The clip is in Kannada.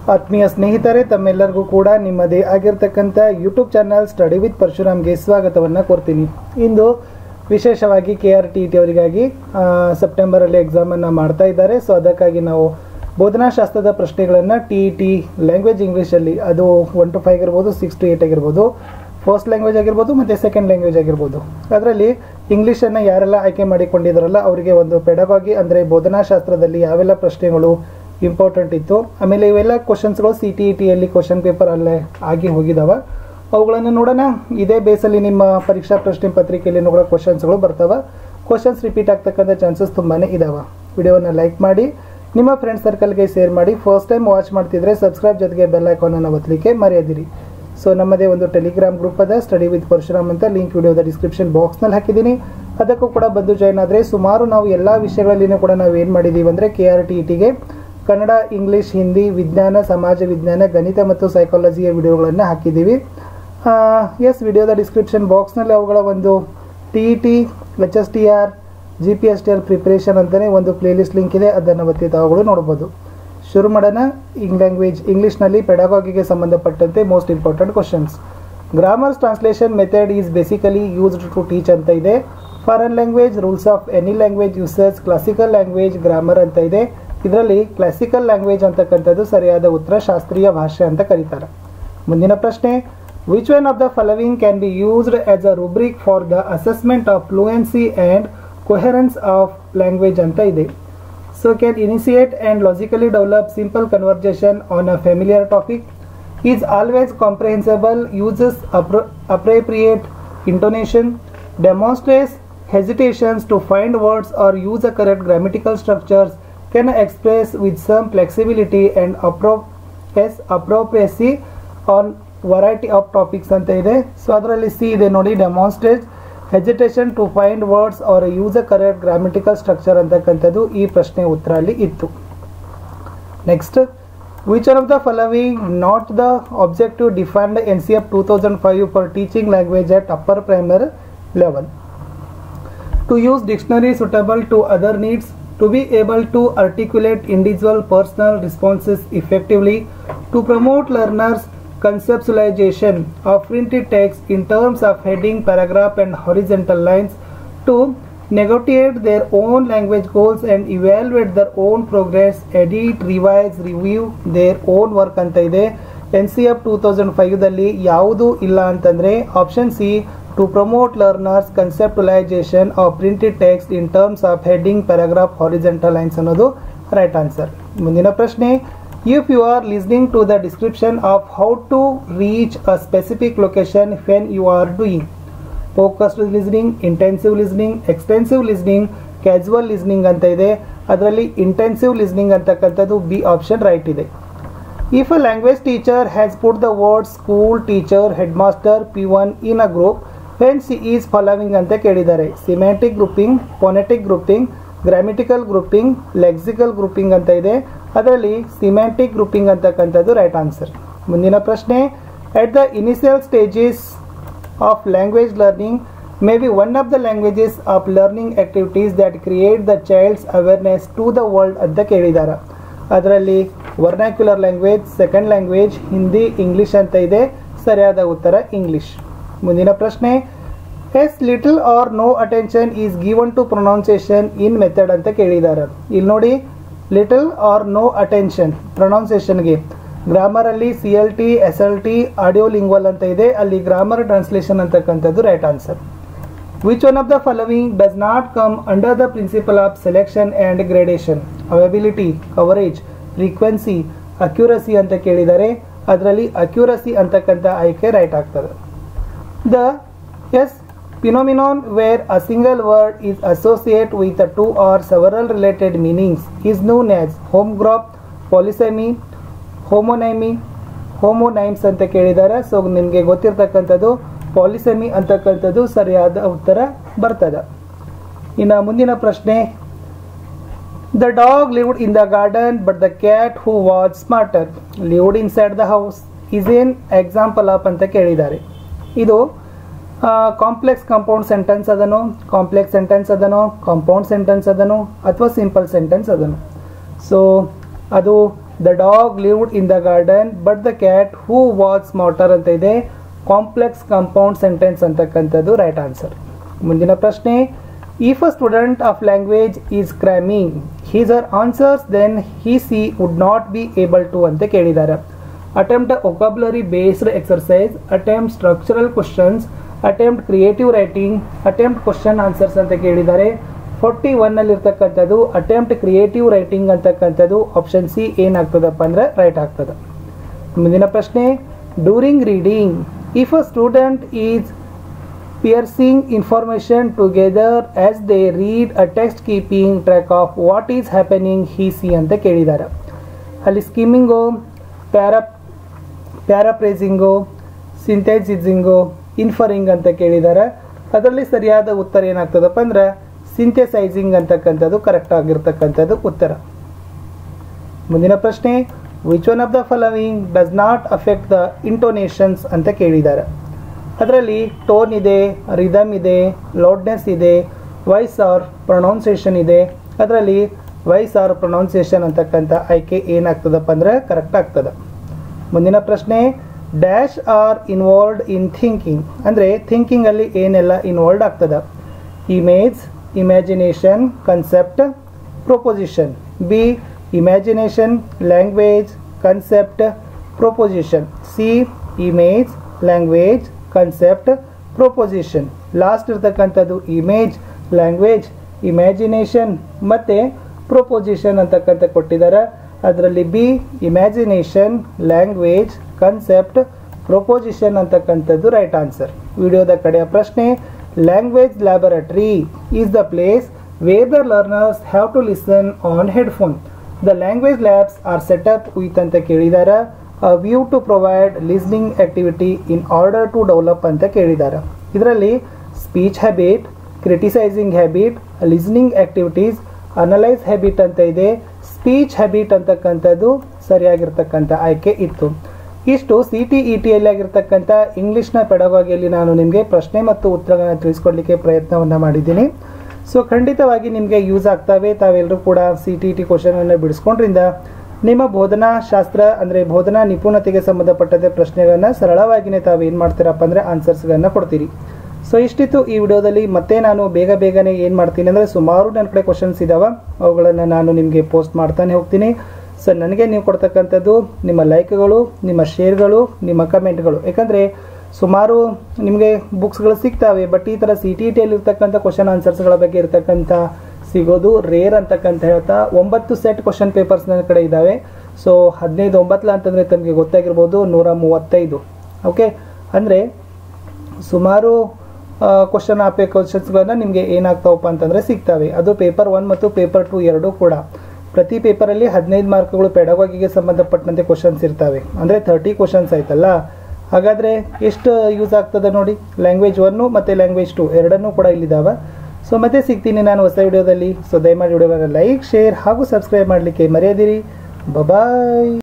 ಆತ್ಮೀಯ ಸ್ನೇಹಿತರೆ ತಮ್ಮೆಲ್ಲರಿಗೂ ಕೂಡ ನಿಮ್ಮದೇ ಆಗಿರ್ತಕ್ಕಂಥ ಯೂಟ್ಯೂಬ್ ಚಾನಲ್ ಸ್ಟಡಿ ವಿತ್ ಪರಶುರಾಮ್ಗೆ ಸ್ವಾಗತವನ್ನು ಕೋರ್ತೀನಿ ಇಂದು ವಿಶೇಷವಾಗಿ ಕೆ ಆರ್ ಟಿ ಟಿ ಅವರಿಗಾಗಿ ಸೆಪ್ಟೆಂಬರಲ್ಲಿ ಎಕ್ಸಾಮನ್ನು ಮಾಡ್ತಾ ಇದ್ದಾರೆ ಸೊ ಅದಕ್ಕಾಗಿ ನಾವು ಬೋಧನಾಶಾಸ್ತ್ರದ ಪ್ರಶ್ನೆಗಳನ್ನು ಟಿ ಇ ಟಿ ಲ್ಯಾಂಗ್ವೇಜ್ ಇಂಗ್ಲೀಷಲ್ಲಿ ಅದು ಒನ್ ಟು ಫೈವ್ ಆಗಿರ್ಬೋದು ಸಿಕ್ಸ್ ಟು ಏಯ್ಟ್ ಆಗಿರ್ಬೋದು ಫಸ್ಟ್ ಲ್ಯಾಂಗ್ವೇಜ್ ಆಗಿರ್ಬೋದು ಮತ್ತು ಸೆಕೆಂಡ್ ಲ್ಯಾಂಗ್ವೇಜ್ ಆಗಿರ್ಬೋದು ಅದರಲ್ಲಿ ಇಂಗ್ಲೀಷನ್ನು ಯಾರೆಲ್ಲ ಆಯ್ಕೆ ಮಾಡಿಕೊಂಡಿದ್ದಾರಲ್ಲ ಅವರಿಗೆ ಒಂದು ಪೆಡಗಾಗಿ ಅಂದರೆ ಬೋಧನಾಶಾಸ್ತ್ರದಲ್ಲಿ ಯಾವೆಲ್ಲ ಪ್ರಶ್ನೆಗಳು ಇಂಪಾರ್ಟೆಂಟ್ ಇತ್ತು ಆಮೇಲೆ ಇವೆಲ್ಲ ಕ್ವಶನ್ಸ್ಗಳು ಸಿ ಟಿ ಇ ಟಿಯಲ್ಲಿ ಕ್ವಶನ್ ಪೇಪರ್ ಅಲ್ಲೇ ಆಗಿ ಹೋಗಿದಾವ ಅವುಗಳನ್ನು ನೋಡೋಣ ಇದೇ ಬೇಸಲ್ಲಿ ನಿಮ್ಮ ಪರೀಕ್ಷಾ ಪ್ರಶ್ನೆ ಪತ್ರಿಕೆಯಲ್ಲಿ ನೋಡೋ ಕ್ವಶನ್ಸ್ಗಳು ಬರ್ತಾವೆ ಕ್ವಶನ್ಸ್ ರಿಪೀಟ್ ಆಗ್ತಕ್ಕಂಥ ಚಾನ್ಸಸ್ ತುಂಬಾ ಇದಾವೆ ವಿಡಿಯೋನ ಲೈಕ್ ಮಾಡಿ ನಿಮ್ಮ ಫ್ರೆಂಡ್ ಸರ್ಕಲ್ಗೆ ಶೇರ್ ಮಾಡಿ ಫಸ್ಟ್ ಟೈಮ್ ವಾಚ್ ಮಾಡ್ತಿದ್ರೆ ಸಬ್ಸ್ಕ್ರೈಬ್ ಜೊತೆಗೆ ಬೆಲ್ ಐಕಾನನ್ನು ಒತ್ತಲಿಕ್ಕೆ ಮರೆಯದಿರಿ ಸೊ ನಮ್ಮದೇ ಒಂದು ಟೆಲಿಗ್ರಾಮ್ ಗ್ರೂಪ್ ಅದ ಸ್ಟಡಿ ವಿತ್ ಪರಶುರಾಮ್ ಅಂತ ಲಿಂಕ್ ವಿಡಿಯೋದ ಡಿಸ್ಕ್ರಿಪ್ಷನ್ ಬಾಕ್ಸ್ನಲ್ಲಿ ಹಾಕಿದ್ದೀನಿ ಅದಕ್ಕೂ ಕೂಡ ಬಂದು ಜಾಯ್ನ್ ಆದರೆ ಸುಮಾರು ನಾವು ಎಲ್ಲ ವಿಷಯಗಳಲ್ಲಿನೂ ಕೂಡ ನಾವು ಏನು ಮಾಡಿದ್ದೀವಿ ಅಂದರೆ ಕೆ ಆರ್ ಟಿ ಟಿಗೆ ಕನ್ನಡ ಇಂಗ್ಲೀಷ್ ಹಿಂದಿ ವಿಜ್ಞಾನ ಸಮಾಜ ವಿಜ್ಞಾನ ಗಣಿತ ಮತ್ತು ಸೈಕಾಲಜಿಯ ವಿಡಿಯೋಗಳನ್ನು ಹಾಕಿದ್ದೀವಿ ಎಸ್ ವಿಡಿಯೋದ ಡಿಸ್ಕ್ರಿಪ್ಷನ್ ಬಾಕ್ಸ್ನಲ್ಲಿ ಅವುಗಳ ಒಂದು T E T H S T R G P S T R preparation ಅಂತಲೇ ಒಂದು ಪ್ಲೇಲಿಸ್ಟ್ ಲಿಂಕ್ ಇದೆ ಅದನ್ನು ಒತ್ತಿ ತಾವುಗಳು ನೋಡ್ಬೋದು ಶುರು ಮಾಡೋಣ ಇಂಗ್ ಲ್ಯಾಂಗ್ವೇಜ್ ಇಂಗ್ಲೀಷ್ನಲ್ಲಿ ಪೆಡಗಾಗಿಗೆ ಸಂಬಂಧಪಟ್ಟಂತೆ most important questions grammars translation method is basically used to teach ಅಂತ ಇದೆ foreign language rules of any language uses classical language grammar ಅಂತ ಇದೆ ಇದರಲ್ಲಿ ಕ್ಲಾಸಿಕಲ್ ಲ್ಯಾಂಗ್ವೇಜ್ ಅಂತಕ್ಕಂಥದ್ದು ಸರಿಯಾದ ಉತ್ತರ ಶಾಸ್ತ್ರೀಯ ಭಾಷೆ ಅಂತ ಕರೀತಾರೆ ಮುಂದಿನ ಪ್ರಶ್ನೆ which one of the following can be used as a rubric for the assessment of fluency and coherence of language ಅಂತ ಇದೆ so can initiate and logically develop simple conversation on a familiar topic is always comprehensible uses appropriate intonation demonstrates hesitations to find words or use the correct grammatical structures can express with some flexibility and appro- yes, appropriacy on variety of topics ಅಂತ ಇದೆ ಸೊ ಅದರಲ್ಲಿ ಸಿ ಇದೆ ನೋಡಿ demonstrate hesitation to find words or use a correct grammatical structure ಅಂತಕ್ಕಂಥದ್ದು ಈ ಪ್ರಶ್ನೆ ಉತ್ತರ ಅಲ್ಲಿ ಇತ್ತು next which are of the following not the objective defined N C F two thousand five for teaching language at upper primary level to use dictionary suitable to other needs, to be able to articulate individual personal responses effectively, to promote learners' conceptualization of printed text in terms of heading, paragraph, and horizontal lines, to negotiate their own language goals and evaluate their own progress, edit, revise, review their own work ಅಂತ ಇದೆ N C F two thousand ಫೈವ್ದಲ್ಲಿ ಯಾವುದು ಇಲ್ಲ ಅಂತಂದರೆ option C to promote learners conceptualisation of printed text in terms of heading paragraph horizontal lines ಅನ್ನೋದು ರೈಟ್ ಆನ್ಸರ್ ಮುಂದಿನ ಪ್ರಶ್ನೆ if you are listening to the description of how to reach a specific location when you are doing focused listening intensive listening extensive listening casual listening ಅಂತ ಇದೆ ಅದರಲ್ಲಿ ಇಂಟೆನ್ಸಿವ್ ಲಿಸ್ನಿಂಗ್ ಅಂತಕ್ಕಂಥದ್ದು ಬಿ ಆಪ್ಷನ್ ರೈಟ್ ಇದೆ If a language teacher has put the words school, teacher, headmaster, P1 in a group, when she is following ಅಂತ ಕೇಳಿದ್ದಾರೆ semantic grouping phonetic grouping grammatical grouping lexical grouping ಅಂತ ಇದೆ ಅದರಲ್ಲಿ ಸಿಮ್ಯಾಟಿಕ್ ಗ್ರೂಪಿಂಗ್ ಅಂತಕ್ಕಂಥದ್ದು ರೈಟ್ ಆನ್ಸರ್ ಮುಂದಿನ ಪ್ರಶ್ನೆ at the initial stages of language learning may be one of the languages of learning activities that create the child's awareness to the world ಅಂತ ಕೇಳಿದ್ದಾರೆ ಅದರಲ್ಲಿ vernacular language second language Hindi English ಅಂತ ಇದೆ ಸರಿಯಾದ ಉತ್ತರ ಇಂಗ್ಲಿಷ್ ಮುಂದಿನ ಪ್ರಶ್ನೆ as little or no attention is given to pronunciation in method ಅಂತ ಕೇಳಿದ್ದಾರೆ ಇಲ್ಲಿ ನೋಡಿ ಲಿಟಲ್ ಆರ್ ನೋ ಅಟೆನ್ಷನ್ ಪ್ರೊನೌನ್ಸಿಯೇಷನ್ಗೆ ಗ್ರಾಮರಲ್ಲಿ C L T S L T audio lingual ಅಂತ ಇದೆ ಅಲ್ಲಿ ಗ್ರಾಮರ್ ಟ್ರಾನ್ಸ್ಲೇಷನ್ ಅಂತಕ್ಕಂಥದ್ದು right answer which one of the following does not come under the principle of selection and gradation availability coverage frequency accuracy ಅಂತ ಕೇಳಿದ್ದಾರೆ ಅದರಲ್ಲಿ ಅಕ್ಯುರಸಿ ಅಂತಕ್ಕಂಥ ಆಯ್ಕೆ ರೈಟ್ ಆಗ್ತದೆ the S phenomenon where a single word is associate with a two or several related meanings is known as homograph polysemy homonymy homonyms ಅಂತ ಕೇಳಿದ್ದಾರೆ ಸೊ ನಿಮಗೆ ಗೊತ್ತಿರ್ತಕ್ಕಂಥದ್ದು ಪಾಲಿಸೆಮಿ ಅಂತಕ್ಕಂಥದ್ದು ಸರಿಯಾದ ಉತ್ತರ ಬರ್ತದೆ ಇನ್ನು ಮುಂದಿನ ಪ್ರಶ್ನೆ the dog lived in the garden but the cat who was smarter lived inside the house is an example of ಅಂತ ಕೇಳಿದ್ದಾರೆ ಇದು ಕಾಂಪ್ಲೆಕ್ಸ್ ಕಾಂಪೌಂಡ್ ಸೆಂಟೆನ್ಸ್ ಅದನು ಕಾಂಪ್ಲೆಕ್ಸ್ ಸೆಂಟೆನ್ಸ್ ಅದನು ಕಾಂಪೌಂಡ್ ಸೆಂಟೆನ್ಸ್ ಅದನು ಅಥವಾ ಸಿಂಪಲ್ ಸೆಂಟೆನ್ಸ್ ಅದನು ಸೊ ಅದು the dog lived in the garden but the cat who was smarter ಅಂತ ಇದೆ ಕಾಂಪ್ಲೆಕ್ಸ್ ಕಾಂಪೌಂಡ್ ಸೆಂಟೆನ್ಸ್ ಅಂತಕ್ಕಂಥದ್ದು ರೈಟ್ ಆನ್ಸರ್ ಮುಂದಿನ ಪ್ರಶ್ನೆ if a student of language is cramming his or answers then he she would not be able to ಅಂತ ಕೇಳಿದ್ದಾರೆ attempt vocabulary based exercise attempt structural questions attempt creative writing attempt question answers ಅಂತ ಕೇಳಿದ್ದಾರೆ ಫೋರ್ಟಿ ಒನ್ನಲ್ಲಿ ಇರ್ತಕ್ಕಂಥದ್ದು ಅಟೆಂಪ್ಟ್ ಕ್ರಿಯೇಟಿವ್ ರೈಟಿಂಗ್ ಅಂತಕ್ಕಂಥದ್ದು ಆಪ್ಷನ್ ಸಿ ಏನಾಗ್ತದಪ್ಪ ಅಂದ್ರೆ ರೈಟ್ ಆಗ್ತದೆ ಮುಂದಿನ ಪ್ರಶ್ನೆ during reading if a student is piercing information together as they read a text keeping track of what is happening he see ಅಂತ ಕೇಳಿದ್ದಾರೆ ಅಲ್ಲಿ ಸ್ಕೀಮಿಂಗು ಪ್ಯಾರಾ ಪ್ಯಾರಾಪ್ರೇಸಿಂಗು ಸಿಂಥೆಸಿಸಿಂಗು ಇನ್ಫರಿಂಗ್ ಅಂತ ಕೇಳಿದ್ದಾರೆ ಅದರಲ್ಲಿ ಸರಿಯಾದ ಉತ್ತರ ಏನಾಗ್ತದಪ್ಪ ಅಂದ್ರೆ ಸಿಂಥೆಸೈಸಿಂಗ್ ಅಂತಕ್ಕಂಥದ್ದು ಕರೆಕ್ಟ್ ಆಗಿರ್ತಕ್ಕಂಥದ್ದು ಉತ್ತರ ಮುಂದಿನ ಪ್ರಶ್ನೆ which one of the following does not affect the intonations ಅಂತ ಕೇಳಿದ್ದಾರೆ ಅದರಲ್ಲಿ ಟೋನ್ ಇದೆ ರಿದಮ್ ಇದೆ ಲೌಡ್ನೆಸ್ ಇದೆ ವಾಯ್ಸ್ ಆರ್ ಪ್ರೊನೌನ್ಸಿಯೇಷನ್ ಇದೆ ಅದರಲ್ಲಿ ವಾಯ್ಸ್ ಆರ್ ಪ್ರೊನೌನ್ಸಿಯೇಷನ್ ಅಂತಕ್ಕಂಥ ಆಯ್ಕೆ ಏನಾಗ್ತದಪ್ಪ ಅಂದ್ರೆ ಕರೆಕ್ಟ್ ಆಗ್ತದೆ ಮುಂದಿನ ಪ್ರಶ್ನೆ dash are involved in thinking ಅಂದರೆ ಥಿಂಕಿಂಗಲ್ಲಿ ಏನೆಲ್ಲ ಇನ್ವಾಲ್ವ್ಡ್ ಆಗ್ತದೆ image imagination concept proposition B imagination language concept proposition C image language concept proposition last ಇರ್ತಕ್ಕಂಥದ್ದು ಇಮೇಜ್ ಲ್ಯಾಂಗ್ವೇಜ್ ಇಮ್ಯಾಜಿನೇಷನ್ ಮತ್ತು ಪ್ರೊಪೊಸಿಷನ್ ಅಂತಕ್ಕಂಥ ಕೊಟ್ಟಿದ್ದಾರೆ ಅದರಲ್ಲಿ B imagination language concept proposition ಅಂತಕ್ಕಂಥದ್ದು ರೈಟ್ ಆನ್ಸರ್ ವಿಡಿಯೋದ ಕಡೆಯ ಪ್ರಶ್ನೆ language laboratory is the place where the learners have to listen on headphone the language labs are set up with ಅಂತ ಕೇಳಿದ್ದಾರೆ view to provide listening activity in order to develop ಅಂತ ಕೇಳಿದ್ದಾರೆ ಇದರಲ್ಲಿ speech habit criticising habit listening activities analyse habit ಅಂತ ಇದೆ ಸ್ಪೀಚ್ ಹ್ಯಾಬಿಟ್ ಅಂತಕ್ಕಂಥದ್ದು ಸರಿಯಾಗಿರ್ತಕ್ಕಂಥ ಆಯ್ಕೆ ಇತ್ತು ಇಷ್ಟು ಸಿ ಟಿ ಇ ಟಿಯಲ್ಲಿ ಆಗಿರ್ತಕ್ಕಂಥ ಇಂಗ್ಲೀಷ್ನ ಪೆಡಗಾಗಿಯಲ್ಲಿ ನಾನು ನಿಮಗೆ ಪ್ರಶ್ನೆ ಮತ್ತು ಉತ್ತರಗಳನ್ನು ತಿಳಿಸ್ಕೊಡ್ಲಿಕ್ಕೆ ಪ್ರಯತ್ನವನ್ನು ಮಾಡಿದ್ದೀನಿ ಸೊ ಖಂಡಿತವಾಗಿ ನಿಮಗೆ ಯೂಸ್ ಆಗ್ತವೆ ತಾವೆಲ್ಲರೂ ಕೂಡ ಸಿ ಟಿ ಟಿ ಕ್ವಶನನ್ನು ಬಿಡಿಸ್ಕೊಂಡ್ರಿಂದ ನಿಮ್ಮ ಬೋಧನಾ ಶಾಸ್ತ್ರ ಅಂದರೆ ಬೋಧನಾ ನಿಪುಣತೆಗೆ ಸಂಬಂಧಪಟ್ಟಂತೆ ಪ್ರಶ್ನೆಗಳನ್ನು ಸರಳವಾಗಿಯೇ ತಾವು ಏನು ಮಾಡ್ತೀರಪ್ಪ ಅಂದರೆ ಆನ್ಸರ್ಸ್ಗಳನ್ನು ಕೊಡ್ತೀರಿ ಸೊ ಇಷ್ಟಿತ್ತು ಈ ವಿಡಿಯೋದಲ್ಲಿ ಮತ್ತೆ ನಾನು ಬೇಗ ಬೇಗನೆ ಏನು ಮಾಡ್ತೀನಿ ಅಂದರೆ ಸುಮಾರು ನನ್ನ ಕಡೆ ಕ್ವಶನ್ಸ್ ಇದ್ದಾವೆ ಅವುಗಳನ್ನು ನಾನು ನಿಮಗೆ ಪೋಸ್ಟ್ ಮಾಡ್ತಾನೆ ಹೋಗ್ತೀನಿ ಸೊ ನನಗೆ ನೀವು ಕೊಡ್ತಕ್ಕಂಥದ್ದು ನಿಮ್ಮ ಲೈಕ್ಗಳು ನಿಮ್ಮ ಶೇರ್ಗಳು ನಿಮ್ಮ ಕಮೆಂಟ್ಗಳು ಯಾಕಂದರೆ ಸುಮಾರು ನಿಮಗೆ ಬುಕ್ಸ್ಗಳು ಸಿಗ್ತವೆ ಬಟ್ ಈ ಥರ ಸಿ ಟಿ ಟಿಯಲ್ಲಿ ಇರ್ತಕ್ಕಂಥ ಕ್ವಶನ್ ಆನ್ಸರ್ಸ್ಗಳ ಬಗ್ಗೆ ಇರ್ತಕ್ಕಂಥ ಸಿಗೋದು ರೇರ್ ಅಂತಕ್ಕಂತ ಹೇಳ್ತಾ ಒಂಬತ್ತು ಸೆಟ್ ಕ್ವಶನ್ ಪೇಪರ್ಸ್ ನನ್ನ ಕಡೆ ಇದ್ದಾವೆ ಸೊ ಹದಿನೈದು ಒಂಬತ್ತಲ ಅಂತಂದರೆ ತಮಗೆ ಗೊತ್ತಾಗಿರ್ಬೋದು ನೂರ ಮೂವತ್ತೈದು ಓಕೆ ಅಂದರೆ ಸುಮಾರು ಕ್ವಶನ್ ಆಪೆ ಕ್ವಶನ್ಸ್ಗಳನ್ನ ನಿಮಗೆ ಏನಾಗ್ತಾವಪ್ಪ ಅಂತಂದರೆ ಸಿಗ್ತವೆ ಅದು ಪೇಪರ್ ಒನ್ ಮತ್ತು ಪೇಪರ್ ಟು ಎರಡೂ ಕೂಡ ಪ್ರತಿ ಪೇಪರಲ್ಲಿ ಹದಿನೈದು ಮಾರ್ಕ್ಗಳು ಪೆಡಗಾಗಿಗೆ ಸಂಬಂಧಪಟ್ಟಂತೆ ಕ್ವಶನ್ಸ್ ಇರ್ತವೆ ಅಂದರೆ ತರ್ಟಿ ಕ್ವಶನ್ಸ್ ಆಯ್ತಲ್ಲ ಹಾಗಾದರೆ ಎಷ್ಟು ಯೂಸ್ ಆಗ್ತದೆ ನೋಡಿ ಲ್ಯಾಂಗ್ವೇಜ್ ಒನ್ನು ಮತ್ತು ಲ್ಯಾಂಗ್ವೇಜ್ ಟು ಎರಡನ್ನೂ ಕೂಡ ಇಲ್ಲಿದ್ದಾವೆ ಸೊ ಮತ್ತೆ ಸಿಗ್ತೀನಿ ನಾನು ಹೊಸ ವಿಡಿಯೋದಲ್ಲಿ ಸೊ ದಯಮಾಡಿ ವಿಡಿಯೋವನ್ನು ಲೈಕ್ ಶೇರ್ ಹಾಗೂ ಸಬ್ಸ್ಕ್ರೈಬ್ ಮಾಡಲಿಕ್ಕೆ ಮರೆಯದಿರಿ ಬಬಾಯ್